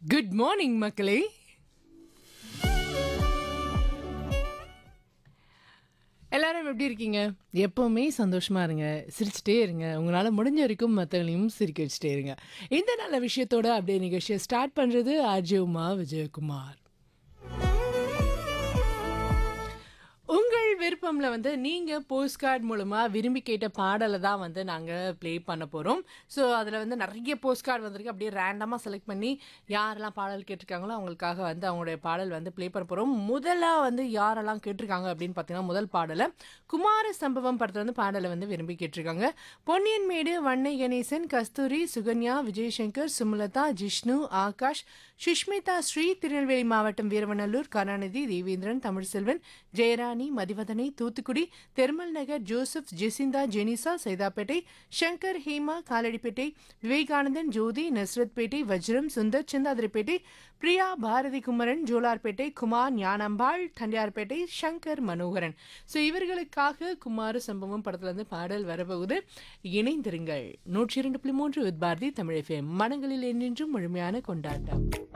good morning மக்களே எல்லாரும் எப்படி இருக்கீங்க எப்பவுமே சந்தோஷமா இருங்க சிரிச்சுட்டே இருங்க உங்களால முடிஞ்ச வரைக்கும் மற்றவங்களையும் சிரிக்க வச்சுட்டே இருங்க இந்த நல்ல விஷயத்தோட அப்படியே நிகழ்ச்சியை ஸ்டார்ட் பண்றது அஜய் உமா விஜயகுமார் உங்கள் விருப்பம்ல வந்து நீங்க போஸ்ட் கார்டு மூலமா விரும்பி கேட்ட பாடலை தான் வந்து நாங்க ப்ளே பண்ண போறோம் ஸோ அதுல வந்து நிறைய போஸ்ட் கார்டு வந்திருக்கு அப்படியே ரேண்டமா செலக்ட் பண்ணி யாரெல்லாம் பாடல் கேட்டிருக்காங்களோ அவங்களுக்காக வந்து அவங்களுடைய பாடல் வந்து ப்ளே பண்ண போறோம் முதல்ல வந்து யாரெல்லாம் கேட்டிருக்காங்க அப்படின்னு பார்த்தீங்கன்னா முதல் பாடலை குமார சம்பவம் படத்துல வந்து பாடலை வந்து விரும்பி கேட்டிருக்காங்க பொன்னியின் மேடு வண்ணை கணேசன் கஸ்தூரி சுகன்யா விஜயசங்கர் சுமலதா ஜிஷ்ணு ஆகாஷ் சுஷ்மிதா ஸ்ரீ திருநெல்வேலி மாவட்டம் Veeravanallur Karunanidhi Devendran Tamilselvan Jayarani Mathivathani Thoothukudi thermal Nagar Joseph Jacintha Jenisa Saidapet Shankar Hema Kaladipet Vivekanandan Jothi Nazarethpet Vajram Sundar Chintadripet Priya Bharathi Kumaran Jolarpet Kumar Gnanambal Tondiarpet Shankar Manoharan so இவர்களுக்காக குமார சம்பவம் படத்துல இருந்து பாடல் வரப்போகுது இணைந்திருங்கள் நூற்றி இரண்டு புள்ளி மூன்று வித் பாரதி தமிழ் எஃப்எம் மனங்களில் என்றென்றும் முழுமையான கொண்டாட்டம்